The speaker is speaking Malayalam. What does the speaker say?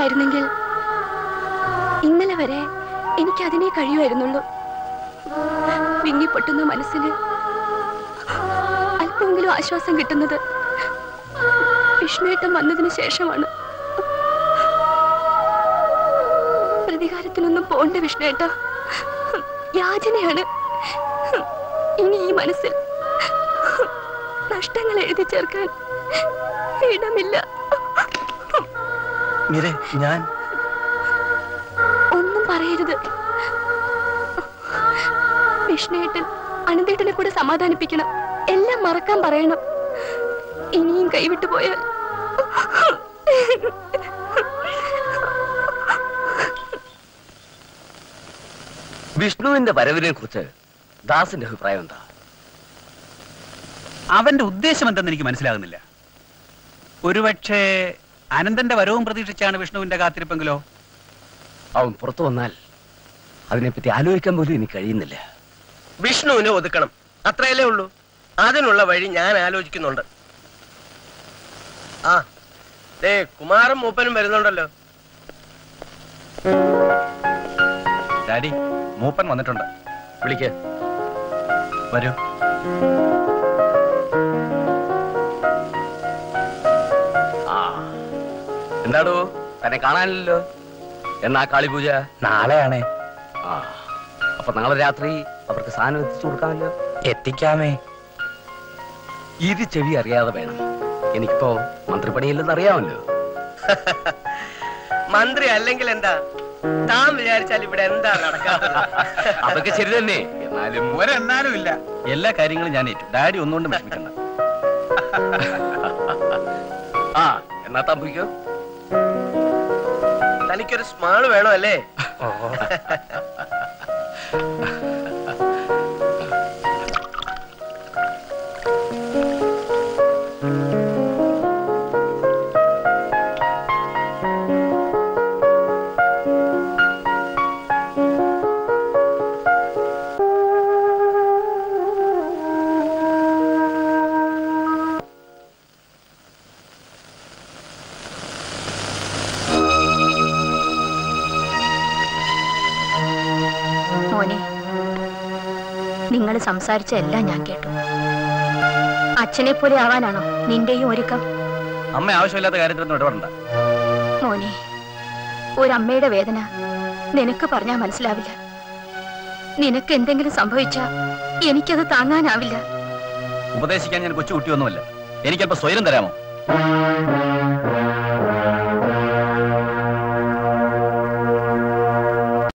ഇല്ലായിരുന്നെങ്കിൽ ഇന്നലെ വരെ എനിക്ക് അതിനെ കഴിയുമായിരുന്നുള്ളൂ വിങ്ങിപ്പൊട്ടുന്ന മനസ്സിന് അല്പമെങ്കിലും ആശ്വാസം കിട്ടുന്നത് വിഷ്ണുവേട്ടം വന്നതിന് ശേഷമാണ് പ്രതികാരത്തിനൊന്നും പോണ്ട വിഷ്ണുവേട്ട യാചനയാണ് ഇനി ഈ മനസ്സിൽ നഷ്ടങ്ങൾ എഴുതി ചേർക്കാൻ ഇടമില്ല മീരെ ഞാൻ ഒന്നും പറയരുത് വിഷ്ണുവേട്ടൻ അനന്തേട്ടനെ കൂടെ സമാധാനിപ്പിക്കണം എല്ലാം മറക്കാൻ പറയണം ഇനിയും കൈവിട്ടു പോയാൽ വിഷ്ണുവിന്റെ വരവിനെ കുറിച്ച് ദാസിന്റെ അഭിപ്രായം എന്താ അവന്റെ ഉദ്ദേശം എന്തെന്ന് എനിക്ക് മനസ്സിലാകുന്നില്ല ഒരുപക്ഷെ അനന്തന്റെ വരവും പ്രതീക്ഷിച്ചാണ് വിഷ്ണുവിന്റെ കാത്തിരിപ്പെങ്കിലോ അവൻ പുറത്തു വന്നാൽ അതിനെപ്പറ്റി ആലോചിക്കാൻ പോലും എനിക്ക് കഴിയുന്നില്ല വിഷ്ണുവിനെ ഒതുക്കണം അത്രയല്ലേ ഉള്ളൂ അതിനുള്ള വഴി ഞാൻ ആലോചിക്കുന്നുണ്ട് ആ ദേ കുമാരൻ മൂപ്പനും വരുന്നുണ്ടല്ലോ ഡാഡി മൂപ്പൻ വന്നിട്ടുണ്ട് വിളിക്ക് വരൂ ആ എന്താടോ തന്നെ കാണാനില്ലല്ലോ എന്നാ കാളിപൂജ നാളെയാണേ ആ അപ്പൊ നാളെ രാത്രി അവർക്ക് സാധനം എത്തിച്ചു കൊടുക്കാമല്ലോ എത്തിക്കാമേ ഇത് ചെവി അറിയാതെ വേണം എനിക്കിപ്പോ മന്ത്രിപ്പണിയില്ലെന്ന് അറിയാമല്ലോ മന്ത്രി അല്ലെങ്കിൽ എന്താ താൻ വിചാരിച്ചാൽ ഇവിടെ എന്താ നടക്കാത്തത് അതൊക്കെ ശരി തന്നെ എന്നാലും ഒരെന്നാലും ഇല്ല എല്ലാ കാര്യങ്ങളും ഞാൻ ഏറ്റു ഡാഡി ഒന്നുകൊണ്ടും വിഷമിക്കണ്ട ആ എന്നാ തമ്പിക്കോ തനിക്കൊരു സ്മാള് വേണോ അല്ലേ മോനെ നിങ്ങൾ സംസാരിച്ച എല്ലാം ഞാൻ കേട്ടു അച്ഛനെ പോലെ ആവാനാണോ നിന്റെയും ഒരുക്കം അമ്മ ആവശ്യമില്ലാത്ത കാര്യത്തിലൊന്നും ഇടപെടണ്ട മോനെ ഒരമ്മയുടെ വേദന നിനക്ക് പറഞ്ഞാൽ മനസ്സിലാവില്ല നിനക്ക് എന്തെങ്കിലും സംഭവിച്ചാ എനിക്കത് താങ്ങാനാവില്ല ഉപദേശിക്കാൻ ഞാൻ കൊച്ചു കുട്ടിയൊന്നുമല്ല എനിക്കല്പം സ്വയം തരാമോ